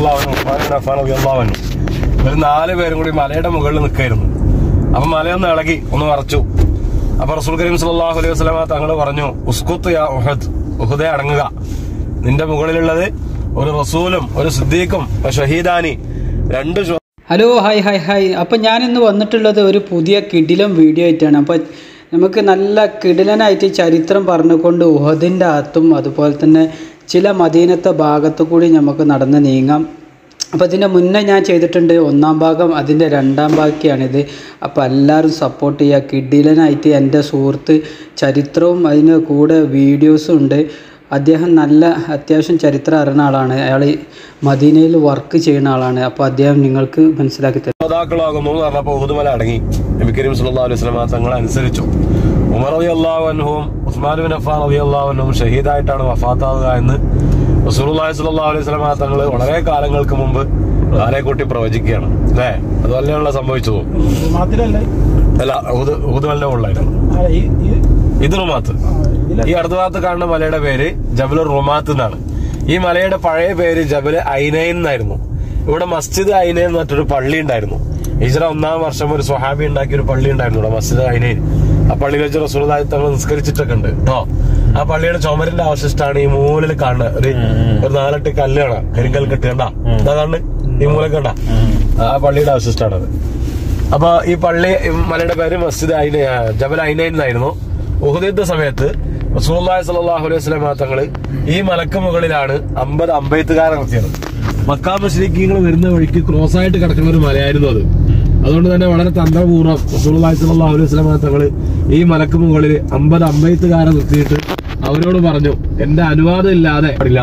ഒരു നാല് പേരും കൂടി മലയുടെ മുകളിൽ നിൽക്കായിരുന്നു അപ്പൊ മലയൊന്ന് ഇളകി ഒന്ന് മറച്ചു അപ്പൊ റസൂൽ കരീം സല്ലല്ലാഹു അലൈഹി വസല്ലമ തങ്ങൾ പറഞ്ഞു ഉസ്കുത്ത് യാ ഉഹദ് ഉഹദെ അടങ്ങുക നിന്റെ മുകളിലുള്ളത് ഒരു റസൂലും ഒരു സിദ്ദീഖും ഒരു ഷഹീദാനി രണ്ട് ശു- ഹലോ ഹായ് ഹായ് ഹായ് അപ്പം ഞാനിന്ന് വന്നിട്ടുള്ളത് ഒരു പുതിയ കിടിലം വീഡിയോ ആയിട്ടാണ് അപ്പോൾ നമുക്ക് നല്ല കിടിലനായിട്ട് ചരിത്രം പറഞ്ഞുകൊണ്ട് ഉഹദിൻ്റെ അകത്തും അതുപോലെ തന്നെ ചില മദീനത്തെ ഭാഗത്തു കൂടി നമുക്ക് നടന്ന് നീങ്ങാം അപ്പോൾ ഇതിൻ്റെ മുന്നേ ഞാൻ ചെയ്തിട്ടുണ്ട് ഒന്നാം ഭാഗം അതിൻ്റെ രണ്ടാം ബാക്കിയാണിത് അപ്പോൾ എല്ലാവരും സപ്പോർട്ട് ചെയ്യുക കിടിലനായിട്ട് എൻ്റെ സുഹൃത്ത് ചരിത്രവും അതിന് കൂടെ വീഡിയോസും ഉണ്ട് അദ്ദേഹം നല്ല അത്യാവശ്യം ചരിത്രം അറിയുന്ന ആളാണ് അയാൾ മദീനയിൽ വർക്ക് ചെയ്യുന്ന ആളാണ് അപ്പോൾ അദ്ദേഹം നിങ്ങൾക്ക് മനസ്സിലാക്കി തരും ശ്രോതാക്കളാകുന്നു എന്ന് പറഞ്ഞപ്പോൾ ഉഹുദുമല അടങ്ങി നബി കരീം സല്ലല്ലാഹു അലൈഹി വസല്ലമ തങ്ങൾ അനുസരിച്ചു ഉമർ റളിയല്ലാഹു അൻഹുവും ഉസ്മാൻ ബിൻ അഫ്ഫാൻ റളിയല്ലാഹു അൻഹുവും ഷഹീദായിട്ടാണ് വഫാത്താവുക എന്ന് റസൂലുള്ളാഹി സ്വല്ലല്ലാഹു അലൈഹി വസല്ലമ തങ്ങൾ വളരെ കാലങ്ങൾക്ക് മുമ്പ് ആരെ കൂട്ടി പ്രവചിക്കുകയാണ് അല്ലേ അതുപോലെയുള്ള സംഭവിച്ചു മാത്രല്ലേ അല്ല ഉഹുദ് ഉഹുദുമലിന്റെ ഉള്ളായിരുന്നു ഇത് റുമാത്ത് ഈ അടുത്ത ഭാഗത്ത് കാണുന്ന മലയുടെ പേര് ജബലുർ റുമാത്ത് എന്നാണ് ഈ മലയുടെ പഴയ പേര് ജബൽ ഐനൈൻ എന്നായിരുന്നു ഇവിടെ മസ്ജിദ് ഐനൈൻ എന്ന് മറ്റൊരു പള്ളി ഉണ്ടായിരുന്നു ഹിജ്റ ഒന്നാം വർഷം ഒരു സ്വഹാബി ഉണ്ടാക്കിയ ഒരു പള്ളി ഉണ്ടായിരുന്നു ഇവിടെ മസ്ജിദ് ഐനൈൻ ആ പള്ളിയിൽ വെച്ച് റസൂലായി തങ്ങൾ നിസ്കരിച്ചിട്ടൊക്കെ ഉണ്ട് കേട്ടോ ആ പള്ളിയുടെ ചുമരിന്റെ അവശിഷ്ടമാണ് ഈ മൂലയിൽ കാണുന്നത് ഒരു ഒരു നാലെട്ട് കല്ല് കാണാം കരിങ്കൽ കെട്ട് കണ്ട എന്താ കാണുന്നത് ഈ മൂല കണ്ട ആ പള്ളിയുടെ അവശിഷ്ടമാണത് അപ്പൊ ഈ പള്ളി ഈ മലയുടെ പേര് മസ്ജിദ് ഐന ജബൽ ഐനൈൻ എന്നായിരുന്നു ഉഹുദ് യുദ്ധ സമയത്ത് റസൂലുള്ളാഹി സ്വല്ലല്ലാഹു അലൈഹി വസല്ലം തങ്ങള് ഈ മലക്ക് മുകളിലാണ് അമ്പത് അമ്പയത്തുകാരെ നിർത്തിയത് മക്കാ മുശ്രിക്കീങ്ങൾ വരുന്ന വഴിക്ക് ക്രോസ് ആയിട്ട് കിടക്കുന്ന ഒരു മലയായിരുന്നു അത് അതുകൊണ്ട് തന്നെ വളരെ തന്ത്രപൂർവ്വം റസൂലുള്ളാഹി സ്വല്ലല്ലാഹു അലൈഹി വസല്ലം തങ്ങള് ഈ മലക്ക് മുകളിൽ അമ്പത് അമ്പയത്തുകാരെ നിർത്തിയിട്ട് അവരോട് പറഞ്ഞു എന്റെ അനുവാദം ഇല്ലാതെ പാടില്ല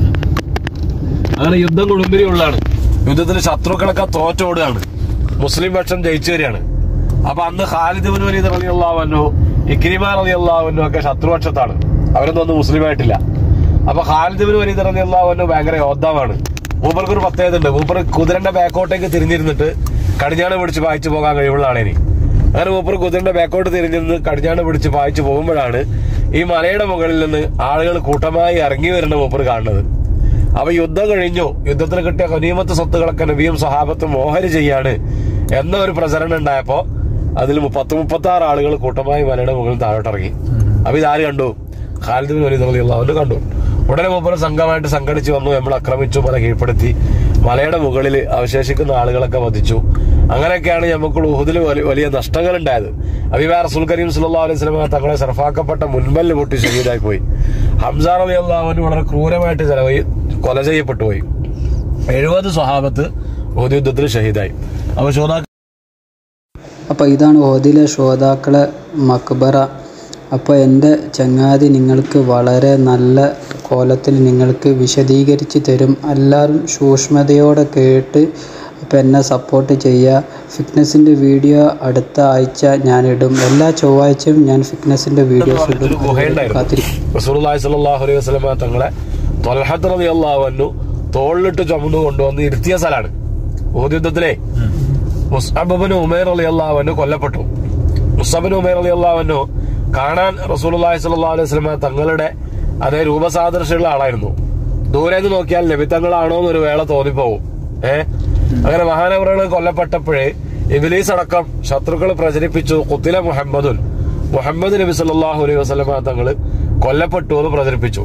അങ്ങനെ യുദ്ധം കുടുംബിരിയുള്ളതാണ് യുദ്ധത്തിൽ ശത്രുക്കളൊക്കെ തോറ്റോടുകയാണ് മുസ്ലിം പക്ഷം ജയിച്ചു വരികയാണ് അപ്പൊ അന്ന് ഖാലിദ് ബിൻ വലീദ് റലി അള്ളാഹുനു ഇക്രിമ റലി അള്ളാഹുനു ഒക്കെ ശത്രുപക്ഷത്താണ് അവരൊന്നും ഒന്നും മുസ്ലിം ആയിട്ടില്ല അപ്പൊ ഖാലിദ് ബിൻ വലീദ് റലി അള്ളാഹുനു ഭയങ്കര യോദ്ധാവാണ് മൂപ്പർക്ക് ഒരു പ്രത്യേകത ഉണ്ട് മൂപ്പർ കുതിരന്റെ ബാക്കോട്ടേക്ക് തിരിഞ്ഞിരുന്നിട്ട് കടിഞ്ഞാണ് പിടിച്ച് പായിച്ചു പോകാൻ കഴിവുള്ള ആളേനി അങ്ങനെ മൂപ്പർ കുതിരന്റെ ബാക്കോട്ട് തിരിഞ്ഞിരുന്ന് കടിഞ്ഞാണ് പിടിച്ച് പായിച്ചു പോകുമ്പോഴാണ് ഈ മലയുടെ മുകളിൽ നിന്ന് ആളുകൾ കൂട്ടമായി ഇറങ്ങി വരുന്ന മൂപ്പർ കാണുന്നത് അപ്പൊ യുദ്ധം കഴിഞ്ഞു യുദ്ധത്തിൽ കിട്ടിയ ഖനീമത്ത് സ്വത്തുകളൊക്കെ നബിയും സഹാബത്തും ഓഹരി ചെയ്യാണ് എന്ന ഒരു പ്രചരണം ഉണ്ടായപ്പോ അതിൽ പത്ത് മുപ്പത്തി ആറ് ആളുകൾ കൂട്ടമായി മലയുടെ മുകളിൽ താഴോട്ടിറങ്ങി അപ്പൊ ഇതാര് കണ്ടു ഖാലിദ് ബിൻ വലീദ് റളിയല്ലാഹു അൻഹു കണ്ടു ഉടനെ മൂപ്പര് സംഘമായിട്ട് സംഘടിച്ചു വന്നു നമ്മൾ ആക്രമിച്ചു മല കീഴ്പ്പെടുത്തി മലയുടെ മുകളിൽ അവശേഷിക്കുന്ന ആളുകളൊക്കെ വധിച്ചു അങ്ങനെയൊക്കെയാണ് നമുക്ക് ഉഹുദിൽ വലി- വലിയ നഷ്ടങ്ങൾ ഉണ്ടായത് അബിബാ റസൂൽ കരീം സല്ലല്ലാഹു അലൈഹി വസല്ലം തങ്ങളെ സർഫാക്കപ്പെട്ട മുൻപല്ല് പൊട്ടി ഷഹീദായി പോയി ഹംസാ റളിയല്ലാഹു വളരെ ക്രൂരമായിട്ട് ചെലവ് കൊല ചെയ്യപ്പെട്ടു പോയി എഴുപത് സ്വഹാബത്ത് ഉഹുദ് യുദ്ധത്തിൽ ഷഹീദായി അപ്പൊ ശ്രോതാ അപ്പോൾ ഇതാണ് ഓതിലെ ശ്രോതാക്കളെ മക്ബറ അപ്പോൾ എൻ്റെ ചങ്ങാതി നിങ്ങൾക്ക് വളരെ നല്ല കോലത്തിൽ നിങ്ങൾക്ക് വിശദീകരിച്ച് തരും എല്ലാവരും സൂക്ഷ്മതയോടെ കേട്ട് അപ്പോൾ എന്നെ സപ്പോർട്ട് ചെയ്യുക ഫിറ്റ്നസിൻ്റെ വീഡിയോ അടുത്ത ആഴ്ച ഞാൻ ഇടും എല്ലാ ചൊവ്വാഴ്ചയും ഞാൻ ഫിറ്റ്നസിൻ്റെ വീഡിയോസ് ഇടും ഒരു ഗുഹയുണ്ടായിരുന്നു കാത്തിരിക്കും റസൂലുള്ളാഹി സ്വല്ലല്ലാഹു അലൈഹി വസല്ലമ തങ്ങളെ ത്വൽഹത്ത് റളിയല്ലാഹു അൻഹു തോളിലിട്ട് ചുമന്നു കൊണ്ടുവന്ന് ഇരുത്തിയ സ്ഥലമാണ് ഉഹുദ് യുദ്ധത്തിലെ മുസ്അബിന് ഉമേർ റളിയല്ലാഹു അൻഹു കൊല്ലപ്പെട്ടു മുസ്അബിന് ഉമേർ റളിയല്ലാഹു അൻഹു കാണാൻ റസൂലുള്ളാഹി സ്വല്ലല്ലാഹു അലൈഹി വസല്ലമ തങ്ങളുടെ അതേ രൂപസാദൃശ്യമുള്ള ആളായിരുന്നു ദൂരെ നിന്ന് നോക്കിയാൽ നബിത്തങ്ങളാണോ എന്നൊരു വേള തോന്നിപ്പോവും ഏ അങ്ങനെ മഹാനവറുകൾ കൊല്ലപ്പെട്ടപ്പോഴേ ഇബിലീസ് അടക്കം ശത്രുക്കൾ പ്രചരിപ്പിച്ചു കുത്തില മുഹമ്മദുൻ മുഹമ്മദ് നബി സല്ലല്ലാഹു അലൈഹി വസല്ലമ തങ്ങള് കൊല്ലപ്പെട്ടു എന്ന് പ്രചരിപ്പിച്ചു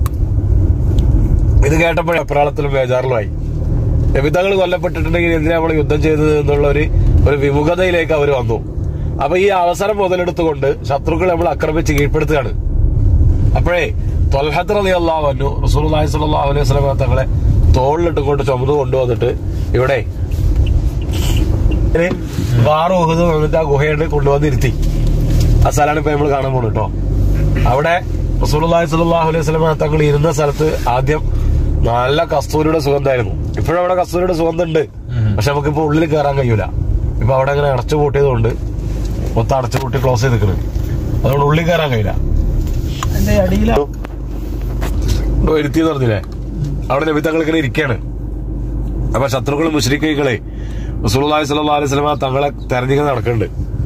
ഇത് കേട്ടപ്പോഴേ അപ്രാളത്തിലും ബേജാറിലുമായി നബിതങ്ങൾ കൊല്ലപ്പെട്ടിട്ടുണ്ടെങ്കിൽ എന്തിനാ നമ്മൾ യുദ്ധം ചെയ്തത് എന്നുള്ള ഒരു ഒരു വിമുഖതയിലേക്ക് അവർ വന്നു അപ്പൊ ഈ അവസരം മുതലെടുത്തുകൊണ്ട് ശത്രുക്കൾ നമ്മൾ ആക്രമിച്ച് കീഴ്പ്പെടുത്തുകയാണ് അപ്പോഴേ തൊൽഹത്ത് റലി അള്ളാഹു റസൂൽ സ്വല്ലല്ലാഹു അലൈഹി വസല്ലമ തങ്ങളെ തോളിലിട്ട് കൊണ്ട് ചുമന്നു കൊണ്ടുവന്നിട്ട് ഇവിടെ വാറ് ഉഹുദ് വന്നിട്ട് ആ ഗുഹയുടെ കൊണ്ടുവന്നിരുത്തി ആ സ്ഥലമാണ് ഇപ്പൊ നമ്മൾ കാണാൻ പോകുന്നത് കേട്ടോ അവിടെ റസൂലുള്ളാഹി സ്വല്ലല്ലാഹു അലൈഹി വസല്ലമ തങ്ങൾ ഇരുന്ന സ്ഥലത്ത് ആദ്യം നല്ല കസ്തൂരിയുടെ സുഗന്ധമായിരുന്നു ഇപ്പോഴും അവിടെ കസ്തൂരിയുടെ സുഗന്ധം ഉണ്ട് പക്ഷെ നമുക്കിപ്പോ ഉള്ളിൽ കയറാൻ കഴിയൂല ഇപ്പൊ അവിടെ അങ്ങനെ അടച്ചു പൂട്ടിയതുകൊണ്ട് മൊത്തം അടച്ചു പൂട്ടി ക്ലോസ് ചെയ്ത് നിൽക്കുന്നത് അതുകൊണ്ട് ഉള്ളിൽ കയറാൻ കഴിയില്ല എന്റെ അടിയില ഇവിടെ ഇരുത്തി എന്ന് പറഞ്ഞില്ലേ അവിടെ നബിത്തങ്ങൾ ഇങ്ങനെ ഇരിക്കാണ് അപ്പൊ ശത്രുക്കൾ മുശ്രിക്കുകളെ റസൂലുള്ളാഹി സ്വല്ലല്ലാഹു അലൈഹി വസല്ലമ തങ്ങളെ തെരഞ്ഞിങ്ങനെ നടക്കുന്നുണ്ട്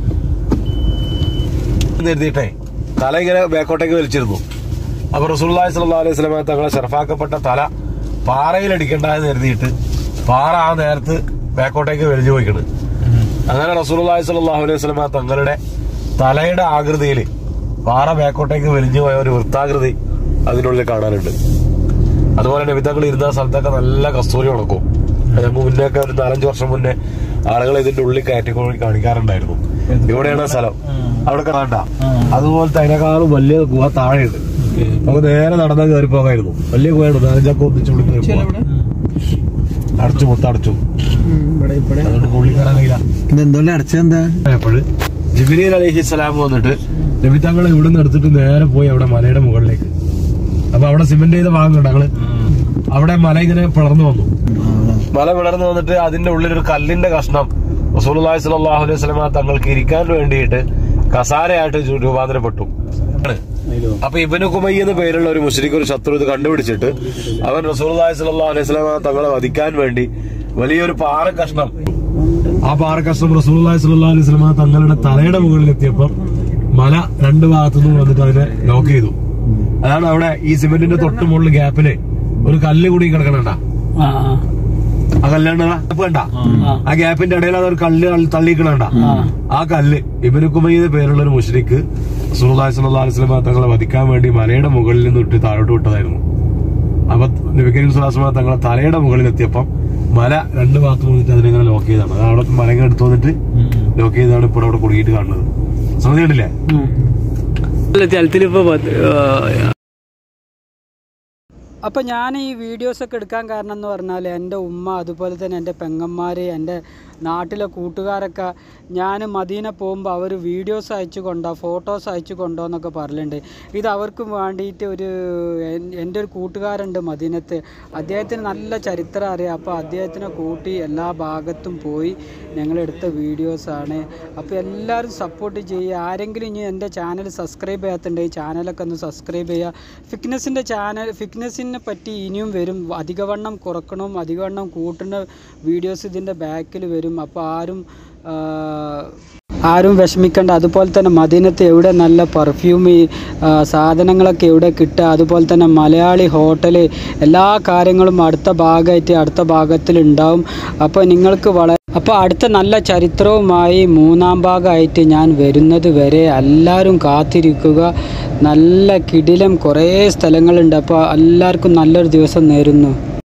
എന്ന് എഴുതിയിട്ടേ തല ഇങ്ങനെ ബാക്കോട്ടേക്ക് വലിച്ചിരുന്നു അപ്പൊ റസൂലുള്ളാഹി സ്വല്ലല്ലാഹു അലൈഹി വസല്ലമ തങ്ങളെ ഷർഫാക്കപ്പെട്ട തല പാറയിൽ അടിക്കണ്ട എന്ന് എഴുതിയിട്ട് പാറ ആ നേരത്ത് ബാക്കോട്ടേക്ക് വലിഞ്ഞു പോയിക്കണ് അങ്ങനെ റസൂലുള്ളാഹി സ്വല്ലല്ലാഹു അലൈഹി വസല്ലം തങ്ങളുടെ തലയുടെ ആകൃതിയിൽ പാറ ബാക്കോട്ടേക്ക് വലിഞ്ഞു പോയ ഒരു വൃത്താകൃതി അതിനുള്ളിൽ കാണാനുണ്ട് അതുപോലെ നബിതങ്ങൾ ഇരുന്ന സ്ഥലത്തൊക്കെ നല്ല കസ്തൂരി ഉണക്കും ഞങ്ങൾക്ക് മുന്നേ ഒരു നാലഞ്ച് വർഷം മുന്നേ ആളുകൾ ഇതിന്റെ ഉള്ളിൽ കയറ്റിക്കൊണ്ട് കാണിക്കാറുണ്ടായിരുന്നു ഇവിടെയാണ് സ്ഥലം അവിടെ കാണണ്ട അതുപോലത്തെ അതിനേക്കാളും വലിയ ഗുഹ താഴെയുണ്ട് നമുക്ക് നേരെ നടന്നാൽ കയറി പോകായിരുന്നു വലിയ ഗുഹയാണ് നാലഞ്ചൊക്കെ ഒന്നിച്ച് ഉള്ളിൽ കയറി പോകാം. അടച്ചു മൊത്തം അടച്ചു ഇവിടെ ഇവിടെ അതുകൊണ്ട് ഉള്ളിൽ കയറാൻ കഴിയില്ല എന്തുകൊണ്ട് അടച്ചെന്താ അപ്പോൾ ജിബിലി അലൈഹി സ്വലാം വന്നിട്ട് നബി തങ്ങളെ ഇവിടെ നിന്ന് എടുത്തിട്ട് നേരെ പോയി അവിടെ മലയുടെ മുകളിലേക്ക് അപ്പൊ അവിടെ സിമെന്റ് ചെയ്ത ഭാഗമുണ്ട് ഞങ്ങള് അവിടെ മല ഇങ്ങനെ പിളർന്നു വന്നു മല പിളർന്നു വന്നിട്ട് അതിന്റെ ഉള്ളിൽ ഒരു കല്ലിന്റെ കഷ്ണം റസൂലുള്ളാഹി സ്വല്ലല്ലാഹു അലൈഹി വസല്ലമ തങ്ങൾക്ക് ഇരിക്കാൻ വേണ്ടിയിട്ട് കസാരയായിട്ട് ചു- രൂപാന്തരപ്പെട്ടു അപ്പൊ ഇബനു കുമയ്യ എന്ന് പേരുള്ള ഒരു മുസ്ലിക്ക് ഒരു ശത്രു ഇത് കണ്ടുപിടിച്ചിട്ട് അവൻ റസൂലുള്ളാഹി സ്വല്ലല്ലാഹു അലൈഹി വസല്ലമ തങ്ങളെ വധിക്കാൻ വേണ്ടി വലിയൊരു പാറ കഷ്ണം ആ പാറക്കഷ്ണം റസൂലുള്ളാഹി സ്വല്ലല്ലാഹു അലൈഹി വസല്ലമ തങ്ങളുടെ തലയുടെ മുകളിൽ എത്തിയപ്പോൾ മല രണ്ട് ഭാഗത്തു നിന്നും വന്നിട്ട് അതിനെ ലോക്ക് ചെയ്തു അതാണ് അവിടെ ഈ സിമെന്റിന്റെ തൊട്ട് മുകളിൽ ഗ്യാപ്പില് ഒരു കല്ല് കൂടി കിടക്കണണ്ട ആ ആ ആ കല്ലാണ് കണ്ട ആ ഗ്യാപ്പിന്റെ ഇടയിൽ അതൊരു കല്ല് തള്ളിക്കണണ്ട ആ കല്ല് ഇബനു കുമയ്യ പേരുള്ള ഒരു മുഷ്രിക്ക് റസൂലുള്ളാഹി സ്വല്ലല്ലാഹു അലൈഹി വസല്ലമ തങ്ങളെ വധിക്കാൻ വേണ്ടി മലയുടെ മുകളിൽ നിന്ന് ഇട്ട് താഴോട്ട് വിട്ടതായിരുന്നു അപ്പൊ നബി കരീം സ്വല്ലല്ലാഹു അലൈഹി വസല്ലമ തങ്ങളെ തലയുടെ മുകളിൽ എത്തിയപ്പം മല രണ്ട് ഭാഗത്ത് വന്നിട്ട് അതിനെങ്ങനെ ലോക്ക് ചെയ്താണ് അത് അവിടെ മല ഇങ്ങനെ എടുത്തു വന്നിട്ട് ലോക്ക് ചെയ്താണ് ഇപ്പോൾ അവിടെ കുടുങ്ങിയിട്ട് കാണുന്നത് ശ്രദ്ധിച്ചിട്ടില്ലേ ജലത്തിലിപ്പോ അപ്പോൾ ഞാൻ ഈ വീഡിയോസൊക്കെ എടുക്കാൻ കാരണം എന്ന് പറഞ്ഞാൽ എൻ്റെ ഉമ്മ അതുപോലെ തന്നെ എൻ്റെ പെങ്ങന്മാർ എൻ്റെ നാട്ടിലെ കൂട്ടുകാരൊക്കെ ഞാൻ മദീന പോകുമ്പോൾ അവർ വീഡിയോസ് അയച്ചു കൊണ്ടോ ഫോട്ടോസ് അയച്ചു കൊണ്ടോ എന്നൊക്കെ പറയലുണ്ട് ഇത് അവർക്ക് വേണ്ടിയിട്ട് ഒരു എൻ- എൻ്റെ ഒരു കൂട്ടുകാരുണ്ട് മദീനത്ത് അദ്ദേഹത്തിന് നല്ല ചരിത്രം അറിയാം അപ്പോൾ അദ്ദേഹത്തിനെ കൂട്ടി എല്ലാ ഭാഗത്തും പോയി ഞങ്ങളെടുത്ത വീഡിയോസാണ് അപ്പോൾ എല്ലാവരും സപ്പോർട്ട് ചെയ്യുക ആരെങ്കിലും ഇനി എൻ്റെ ചാനൽ സബ്സ്ക്രൈബ് ചെയ്യാത്തുണ്ടെങ്കിൽ ചാനലൊക്കെ ഒന്ന് സബ്സ്ക്രൈബ് ചെയ്യുക ഫിറ്റ്നസിൻ്റെ ചാനൽ ഫിറ്റ്നസിനെ പറ്റി ഇനിയും വരും അധികവണ്ണം കുറക്കണം അധികവണ്ണം കൂട്ടുന്ന വീഡിയോസ് ഇതിൻ്റെ ബാക്കിൽ വരും അപ്പോൾ ആരും ആ, ആരും വിഷമിക്കേണ്ട അതുപോലെ തന്നെ മദീനത്ത് എവിടെ നല്ല പെർഫ്യൂം സാധനങ്ങളൊക്കെ എവിടെ കിട്ടുക അതുപോലെ തന്നെ മലയാളി ഹോട്ടൽ എല്ലാ കാര്യങ്ങളും അടുത്ത ഭാഗമായിട്ട് അടുത്ത ഭാഗത്തിൽ ഉണ്ടാവും അപ്പോൾ നിങ്ങൾക്ക് വളരെ അപ്പോൾ അടുത്ത നല്ല ചരിത്രവുമായി മൂന്നാം ഭാഗമായിട്ട് ഞാൻ വരുന്നത് വരെ എല്ലാവരും കാത്തിരിക്കുക നല്ല കിടിലം കുറേ സ്ഥലങ്ങളുണ്ട് അപ്പോൾ എല്ലാവർക്കും നല്ലൊരു ദിവസം നേരുന്നു